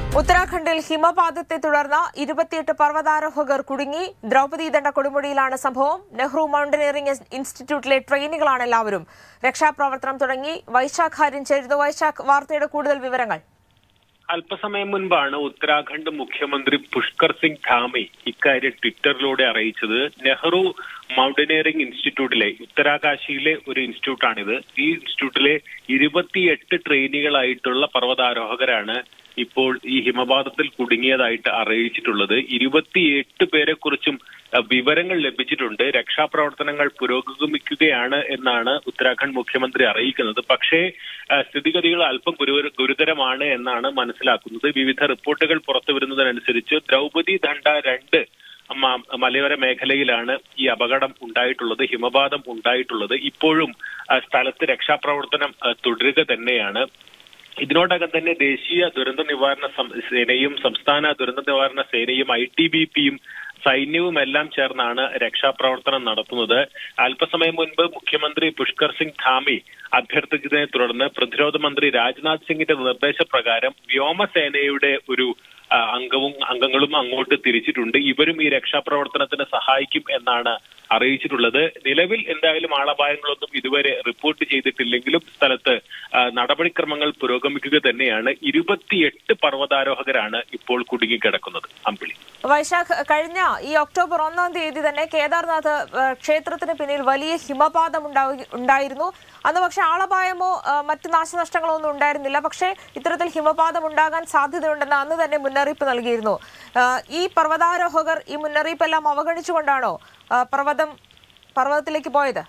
ഉത്തരാഖണ്ഡിൽ ഹിമപാതത്തെ തുടർന്ന് ഇരുപത്തിയെട്ട് പർവ്വതാരോഹകർ കുടുങ്ങി ദ്രൗപദി ദണ്ഡ കൊടുമുടിയിലാണ് സംഭവം നെഹ്റു മൗണ്ടനിയറിംഗ് ഇൻസ്റ്റിറ്റ്യൂട്ടിലെ ട്രെയിനികളാണ് എല്ലാവരും രക്ഷാപ്രവർത്തനം തുടങ്ങി വൈശാഖ് ഹരിൻ ചേരുന്നു വൈശാഖ് വാർത്തയുടെ കൂടുതൽ വിവരങ്ങൾ അല്പസമയം മുൻപാണ് ഉത്തരാഖണ്ഡ് മുഖ്യമന്ത്രി പുഷ്കർ സിംഗ് ധാമി ഇക്കാര്യം ട്വിറ്ററിലൂടെ അറിയിച്ചത് നെഹ്റു മൗണ്ടനിയറിംഗ് ഇൻസ്റ്റിറ്റ്യൂട്ടിലെ ഉത്തരാകാശിയിലെ ഒരു ഇൻസ്റ്റിറ്റ്യൂട്ടാണിത് ഈ ഇൻസ്റ്റിറ്റ്യൂട്ടിലെ ഇരുപത്തിയെട്ട് ട്രെയിനികളായിട്ടുള്ള പർവ്വതാരോഹകരാണ് ഇപ്പോൾ ഈ ഹിമപാതത്തിൽ കുടുങ്ങിയതായിട്ട് അറിയിച്ചിട്ടുള്ളത് ഇരുപത്തിയെട്ട് പേരെ കുറിച്ചും വിവരങ്ങൾ ലഭിച്ചിട്ടുണ്ട് രക്ഷാപ്രവർത്തനങ്ങൾ പുരോഗമിക്കുകയാണ് എന്നാണ് ഉത്തരാഖണ്ഡ് മുഖ്യമന്ത്രി അറിയിക്കുന്നത് പക്ഷേ ആ, സ്ഥിതിഗതികൾ അല്പം ഗുരുതര- ഗുരുതരമാണ് എന്നാണ് മനസ്സിലാക്കുന്നത് വിവിധ റിപ്പോർട്ടുകൾ പുറത്തു വരുന്നതനുസരിച്ച് ദ്രൗപദി ദണ്ഡ രണ്ട് മ- മലയോര മേഖലയിലാണ് ഈ അപകടം ഉണ്ടായിട്ടുള്ളത് ഹിമപാതം ഉണ്ടായിട്ടുള്ളത് ഇപ്പോഴും ആ, സ്ഥലത്ത് രക്ഷാപ്രവർത്തനം ആ, തുടരുക തന്നെയാണ് ഇതിനോടകം തന്നെ ദേശീയ ദുരന്ത നിവാരണ സം- സേനയും സംസ്ഥാന ദുരന്ത നിവാരണ സേനയും ഐ ടി ബി പിയും സൈന്യവും എല്ലാം ചേർന്നാണ് രക്ഷാപ്രവർത്തനം നടത്തുന്നത് അല്പസമയം മുൻപ് മുഖ്യമന്ത്രി പുഷ്കർ സിംഗ് ധാമി അഭ്യർത്ഥിച്ചതിനെ തുടർന്ന് പ്രതിരോധ മന്ത്രി രാജ്നാഥ് സിംഗിന്റെ നിർദ്ദേശപ്രകാരം വ്യോമസേനയുടെ ഒരു ആ, അംഗവും അംഗങ്ങളും അങ്ങോട്ട് തിരിച്ചിട്ടുണ്ട് ഇവരും ഈ രക്ഷാപ്രവർത്തനത്തിന് സഹായിക്കും എന്നാണ് അറിയിച്ചിട്ടുള്ളത് നിലവിൽ എന്തായാലും ആളപായങ്ങളൊന്നും ഇതുവരെ റിപ്പോർട്ട് ചെയ്തിട്ടില്ലെങ്കിലും സ്ഥലത്ത് ആ, നടപടിക്രമങ്ങൾ പുരോഗമിക്കുക തന്നെയാണ് ഇരുപത്തിയെട്ട് പർവ്വതാരോഹകരാണ് ഇപ്പോൾ കുടുങ്ങിക്കിടക്കുന്നത് അമ്പിളി വൈശാഖ് കഴിഞ്ഞ ഈ ഒക്ടോബർ ഒന്നാം തീയതി തന്നെ കേദാർനാഥ് ഏഹ്, ക്ഷേത്രത്തിന് പിന്നിൽ വലിയ ഹിമപാതം ഉണ്ടാവുക- ഉണ്ടായിരുന്നു അന്ന് പക്ഷേ ആളപായമോ ഏഹ്, മറ്റ് നാശനഷ്ടങ്ങളോ ഒന്നും ഉണ്ടായിരുന്നില്ല പക്ഷേ ഇത്തരത്തിൽ ഹിമപാതം ഉണ്ടാകാൻ സാധ്യതയുണ്ടെന്ന് അന്ന് തന്നെ മുന്നറിയിപ്പ് നൽകിയിരുന്നു ഏഹ്, ഈ പർവ്വതാരോഹകർ ഈ മുന്നറിയിപ്പെല്ലാം അവഗണിച്ചുകൊണ്ടാണോ ഏഹ്, പർവ്വതം പർവ്വതത്തിലേക്ക് പോയത്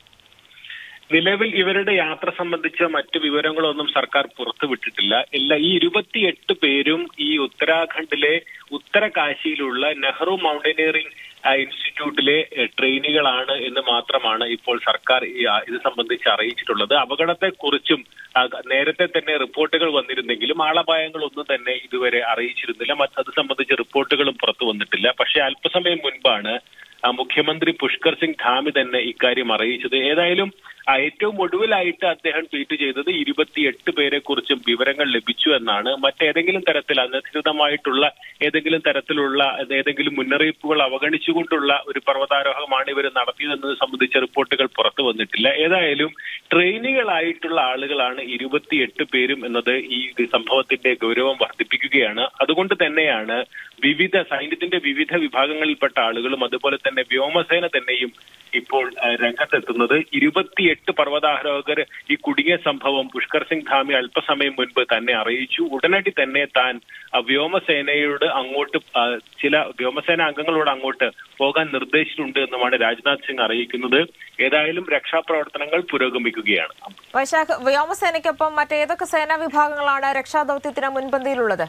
നിലവിൽ ഇവരുടെ യാത്ര സംബന്ധിച്ച മറ്റു വിവരങ്ങളൊന്നും സർക്കാർ പുറത്തുവിട്ടിട്ടില്ല എല്ലാ ഈ ഇരുപത്തിയെട്ട് പേരും ഈ ഉത്തരാഖണ്ഡിലെ ഉത്തരകാശിയിലുള്ള നെഹ്റു മൗണ്ടനിയറിംഗ് ആ, ഇൻസ്റ്റിറ്റ്യൂട്ടിലെ എ, ട്രെയിനികളാണ് എന്ന് മാത്രമാണ് ഇപ്പോൾ സർക്കാർ ഈ, ആ, ഇത് സംബന്ധിച്ച് അറിയിച്ചിട്ടുള്ളത് അപകടത്തെക്കുറിച്ചും ആ, നേരത്തെ തന്നെ റിപ്പോർട്ടുകൾ വന്നിരുന്നെങ്കിലും ആളപായങ്ങളൊന്നും തന്നെ ഇതുവരെ അറിയിച്ചിരുന്നില്ല മറ്റ് അത് സംബന്ധിച്ച് റിപ്പോർട്ടുകളും പുറത്തു വന്നിട്ടില്ല പക്ഷേ അല്പസമയം മുൻപാണ് ആ, മുഖ്യമന്ത്രി പുഷ്കർ സിംഗ് ധാമി തന്നെ ഇക്കാര്യം അറിയിച്ചത് ഏതായാലും ആ, ഏറ്റവും ഒടുവിലായിട്ട് അദ്ദേഹം ട്വീറ്റ് ചെയ്തത് ഇരുപത്തിയെട്ട് പേരെ കുറിച്ചും വിവരങ്ങൾ ലഭിച്ചു എന്നാണ് മറ്റേതെങ്കിലും തരത്തിൽ അനധികൃതമായിട്ടുള്ള ഏതെങ്കിലും തരത്തിലുള്ള ഏതെങ്കിലും മുന്നറിയിപ്പുകൾ അവഗണിച്ചുകൊണ്ടുള്ള ഒരു പർവ്വതാരോഹമാണ് ഇവർ നടത്തിയതെന്നത് സംബന്ധിച്ച റിപ്പോർട്ടുകൾ പുറത്തു വന്നിട്ടില്ല ഏതായാലും ട്രെയിനികളായിട്ടുള്ള ആളുകളാണ് ഇരുപത്തിയെട്ട് പേരും എന്നത് ഈ സംഭവത്തിന്റെ ഗൗരവം വർദ്ധിപ്പിക്കുകയാണ് അതുകൊണ്ട് തന്നെയാണ് വിവിധ സൈന്യത്തിന്റെ വിവിധ വിഭാഗങ്ങളിൽപ്പെട്ട ആളുകളും അതുപോലെ തന്നെ വ്യോമസേന തന്നെയും ഇപ്പോൾ ആ, രംഗത്തെത്തുന്നത് ഇരുപത്തിയെട്ട് പർവ്വതാരോഹകർ ഈ കുടുങ്ങിയ സംഭവം പുഷ്കർ സിംഗ് ധാമി അല്പസമയം മുൻപ് തന്നെ അറിയിച്ചു ഉടനടി തന്നെ താൻ ആ, വ്യോമസേനയോട് അങ്ങോട്ട് ആ, ചില വ്യോമസേന അംഗങ്ങളോട് അങ്ങോട്ട് പോകാൻ നിർദ്ദേശിച്ചിട്ടുണ്ട് എന്നുമാണ് രാജ്നാഥ് സിംഗ് അറിയിക്കുന്നത് ഏതായാലും രക്ഷാപ്രവർത്തനങ്ങൾ പുരോഗമിക്കുകയാണ് വൈശാഖ് വ്യോമസേനയ്ക്കൊപ്പം മറ്റേതൊക്കെ സേനാ വിഭാഗങ്ങളാണ് രക്ഷാദൌത്യത്തിന് മുൻപന്തിയിലുള്ളത്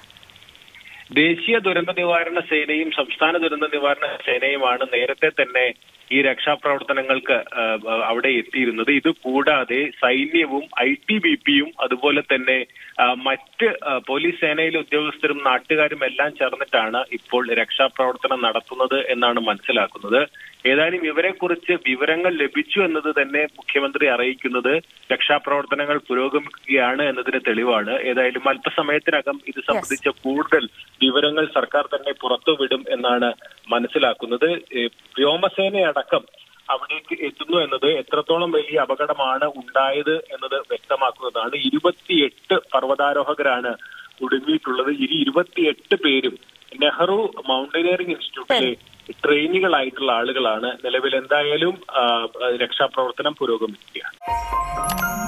ദേശീയ ദുരന്ത നിവാരണ സേനയും സംസ്ഥാന ദുരന്ത നിവാരണ സേനയുമാണ് നേരത്തെ തന്നെ ഈ രക്ഷാപ്രവർത്തനങ്ങൾക്ക് ആ, അവിടെ എത്തിയിരുന്നത് ഇത് കൂടാതെ സൈന്യവും ഐ ടി ബി പിയും അതുപോലെ തന്നെ ആ, മറ്റ് ആ, പോലീസ് സേനയിലെ ഉദ്യോഗസ്ഥരും നാട്ടുകാരും എല്ലാം ചേർന്നിട്ടാണ് ഇപ്പോൾ രക്ഷാപ്രവർത്തനം നടത്തുന്നത് എന്നാണ് മനസ്സിലാക്കുന്നത് ഏതായാലും ഇവരെക്കുറിച്ച് വിവരങ്ങൾ ലഭിച്ചു എന്നത് തന്നെ മുഖ്യമന്ത്രി അറിയിക്കുന്നത് രക്ഷാപ്രവർത്തനങ്ങൾ പുരോഗമിക്കുകയാണ് എന്നതിന് തെളിവാണ് ഏതായാലും അല്പസമയത്തിനകം ഇത് സംബന്ധിച്ച കൂടുതൽ വിവരങ്ങൾ സർക്കാർ തന്നെ പുറത്തുവിടും എന്നാണ് മനസ്സിലാക്കുന്നത് ഏഹ് വ്യോമസേനയടക്കം അവിടേക്ക് എത്തുന്നു എന്നത് എത്രത്തോളം വലിയ അപകടമാണ് ഉണ്ടായത് എന്നത് വ്യക്തമാക്കുന്നതാണ് ഇരുപത്തിയെട്ട് പർവ്വതാരോഹകരാണ് കുടുങ്ങിയിട്ടുള്ളത് ഈ ഇരുപത്തിയെട്ട് പേരും നെഹ്റു മൗണ്ടനിയറിംഗ് ഇൻസ്റ്റിറ്റ്യൂട്ടിലെ ട്രെയിനികളായിട്ടുള്ള ആളുകളാണ് നിലവിൽ എന്തായാലും ആ, രക്ഷാപ്രവർത്തനം പുരോഗമിക്കുകയാണ്